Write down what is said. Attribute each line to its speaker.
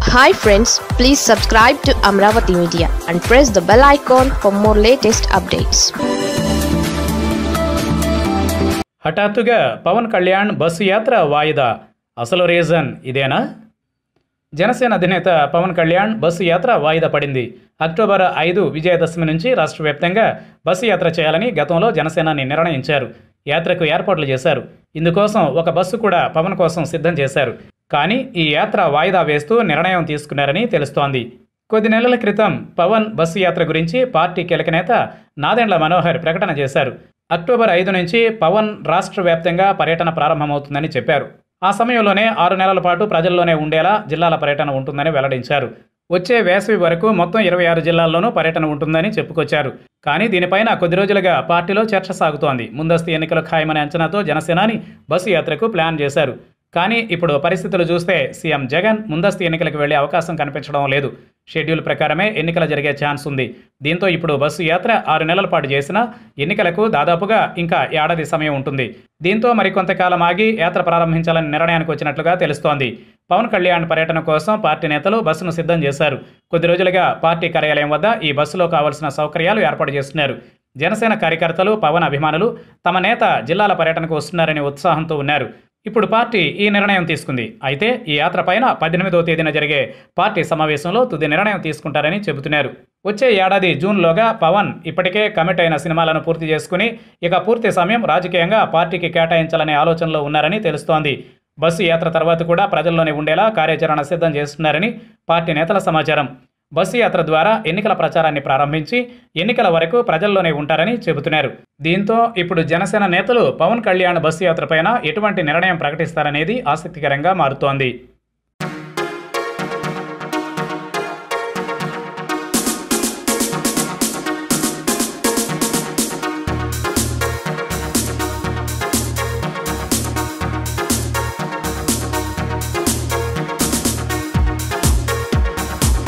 Speaker 1: hi friends please subscribe to Amaravati media and press the bell icon for more latest updates
Speaker 2: హఠాత్తుగా Pawan Kalyan bus యాత్ర వాయిదా అసలు reason ఇదేనా జనసేన అధినేత పవన్ కళ్యాణ్ బస్సు యాత్ర వాయిదా పడింది అక్టోబర్ ఐదు విజయదశమి నుంచి రాష్ట్ర వ్యాప్తంగా బస్సు యాత్ర చేయాలని గతంలో జనసేనాని నిర్ణయించారు యాత్రకు ఏర్పాట్లు చేశారు ఇందుకోసం ఒక బస్సు కూడా పవన్ కోసం సిద్ధం చేశారు కానీ ఈ యాత్ర వాయిదా వేస్తూ నిర్ణయం తీసుకున్నారని తెలుస్తోంది కొద్ది నెలల క్రితం పవన్ బస్సు యాత్ర గురించి పార్టీ కీలక నేత నాదెండ్ల మనోహర్ ప్రకటన చేశారు అక్టోబర్ ఐదు నుంచి పవన్ రాష్ట్ర వ్యాప్తంగా పర్యటన ప్రారంభమవుతుందని చెప్పారు ఆ సమయంలోనే ఆరు నెలల పాటు ప్రజల్లోనే ఉండేలా జిల్లాల పర్యటన ఉంటుందని వెల్లడించారు వచ్చే వేసవి వరకు మొత్తం ఇరవై ఆరు జిల్లాల్లోనూ పర్యటన ఉంటుందని చెప్పుకొచ్చారు కానీ దీనిపైన కొద్ది రోజులుగా పార్టీలో చర్చ సాగుతోంది ముందస్తు ఎన్నికలు ఖాయమనే అంచనాతో జనసేనాని బస్సు యాత్రకు ప్లాన్ చేశారు కానీ ఇప్పుడు పరిస్థితులు చూస్తే సీఎం జగన్ ముందస్తు ఎన్నికలకు వెళ్లే అవకాశం కనిపించడం లేదు షెడ్యూల్ ప్రకారమే ఎన్నికలు జరిగే ఛాన్స్ ఉంది దీంతో ఇప్పుడు బస్సు యాత్ర ఆరు నెలల పాటు చేసినా ఎన్నికలకు దాదాపుగా ఇంకా ఏడాది సమయం ఉంటుంది దీంతో మరికొంతకాలం ఆగి యాత్ర ప్రారంభించాలని నిర్ణయానికి వచ్చినట్లుగా తెలుస్తోంది పవన్ కళ్యాణ్ పర్యటన కోసం పార్టీ నేతలు బస్సును సిద్ధం చేశారు కొద్ది రోజులుగా పార్టీ కార్యాలయం వద్ద ఈ బస్సులో కావలసిన సౌకర్యాలు ఏర్పాటు చేస్తున్నారు జనసేన కార్యకర్తలు పవన్ అభిమానులు తమ నేత జిల్లాల పర్యటనకు వస్తున్నారని ఉత్సాహంతో ఉన్నారు ఇప్పుడు పార్టీ ఈ నిర్ణయం తీసుకుంది అయితే ఈ యాత్ర పైన పద్దెనిమిదవ తేదీన జరిగే పార్టీ సమావేశంలో తుది నిర్ణయం తీసుకుంటారని చెబుతున్నారు వచ్చే ఏడాది జూన్లోగా పవన్ ఇప్పటికే కమిట్ అయిన సినిమాలను పూర్తి చేసుకుని ఇక పూర్తి సమయం రాజకీయంగా పార్టీకి కేటాయించాలనే ఆలోచనలో ఉన్నారని తెలుస్తోంది బస్సు యాత్ర తర్వాత కూడా ప్రజల్లోనే ఉండేలా కార్యాచరణ సిద్ధం చేస్తున్నారని పార్టీ నేతల సమాచారం బస్సు యాత్ర ద్వారా ఎన్నికల ప్రచారాన్ని ప్రారంభించి ఎన్నికల వరకు ప్రజల్లోనే ఉంటారని చెబుతున్నారు దీంతో ఇప్పుడు జనసేన నేతలు పవన్ కళ్యాణ్ బస్సు యాత్రపైన ఎటువంటి నిర్ణయం ప్రకటిస్తారనేది ఆసక్తికరంగా మారుతోంది